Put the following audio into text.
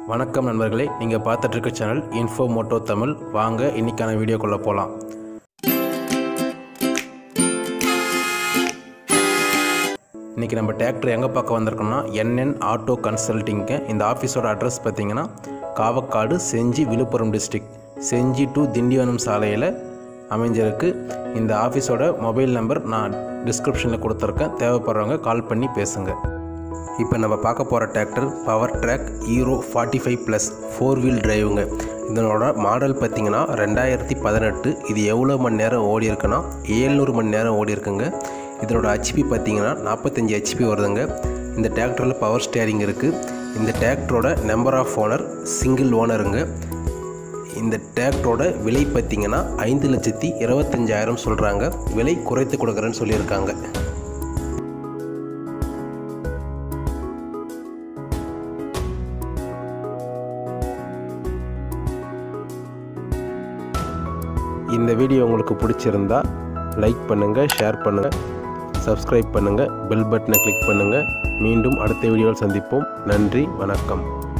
வணக்கம் நண்பர்களே நீங்கள் பார்த்துட்டு இருக்க சேனல் இன்ஃபோ மோட்டோ தமிழ் வாங்க இன்னைக்கான வீடியோக்குள்ளே போகலாம் இன்றைக்கி நம்ம டிராக்டர் எங்கே பார்க்க வந்திருக்கோம்னா என்என் ஆட்டோ கன்சல்ட்டிங்க்கு இந்த ஆஃபீஸோட அட்ரஸ் பார்த்தீங்கன்னா காவக்காடு செஞ்சி விழுப்புரம் டிஸ்ட்ரிக்ட் செஞ்சி டு திண்டிவனம் சாலையில் அமைஞ்சிருக்கு இந்த ஆஃபீஸோட மொபைல் நம்பர் நான் டிஸ்கிரிப்ஷனில் கொடுத்துருக்கேன் தேவைப்படுறவங்க கால் பண்ணி பேசுங்க இப்போ நம்ம பார்க்க போகிற tractor Powertrac Euro forty five plus four wheel டிரைவுங்க இதனோட மாடல் பார்த்தீங்கன்னா ரெண்டாயிரத்தி பதினெட்டு இது எவ்வளோ மணி நேரம் ஓடி இருக்குன்னா ஏழ்நூறு மணி நேரம் ஓடி இருக்குங்க இதனோட ஹெச்பி பார்த்தீங்கன்னா நாற்பத்தஞ்சு ஹெச்பி வருதுங்க இந்த டிராக்டரில் பவர் ஸ்டேரிங் இருக்குது இந்த டிராக்டரோட நம்பர் ஆஃப் ஓனர் சிங்கிள் ஓனருங்க இந்த டிராக்டரோட விலை பார்த்தீங்கன்னா ஐந்து லட்சத்தி இருபத்தஞ்சாயிரம் சொல்கிறாங்க விலை குறைத்து கொடுக்குறேன்னு சொல்லியிருக்காங்க இந்த வீடியோ உங்களுக்கு பிடிச்சிருந்தா லைக் பண்ணுங்கள் ஷேர் பண்ணுங்கள் சப்ஸ்கிரைப் பண்ணுங்கள் பெல் பட்டனை கிளிக் பண்ணுங்கள் மீண்டும் அடுத்த வீடியோவில் சந்திப்போம் நன்றி வணக்கம்